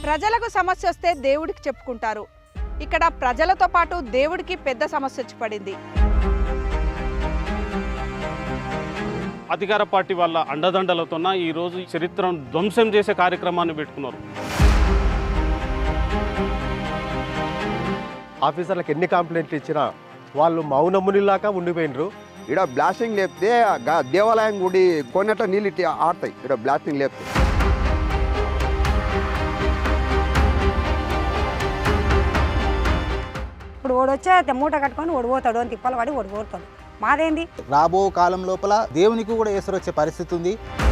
ప్రజలకు సమస్య వస్తే దేవుడికి చెప్పుకుంటారు ఇక్కడ ప్రజలతో పాటు దేవుడికి పెద్ద సమస్య వచ్చి పడింది అధికార పార్టీ వాళ్ళ అండదండలతోన ఈరోజు చరిత్రను ధ్వంసం చేసే కార్యక్రమాన్ని పెట్టుకున్నారు ఆఫీసర్లకు ఎన్ని కంప్లైంట్లు ఇచ్చినా వాళ్ళు మౌనమునిలాగా ఉండిపోయినరు ఇక్కడ బ్లాస్టింగ్ లేపితే గా- దేవాలయం గుడి కొన్నట్ట నీళ్ళు ఇట్టి ఆడతాయి ఇక్కడ బ్లాస్టింగ్ లేపితే ఇప్పుడు ఓడి వచ్చే మూట కట్టుకొని ఓడిపోతాడు అని తిప్పలు పడి ఓడిపోతాడు మాదేంది రాబో కాలం లోపల దేవునికి కూడా ఎసరు వచ్చే పరిస్థితి ఉంది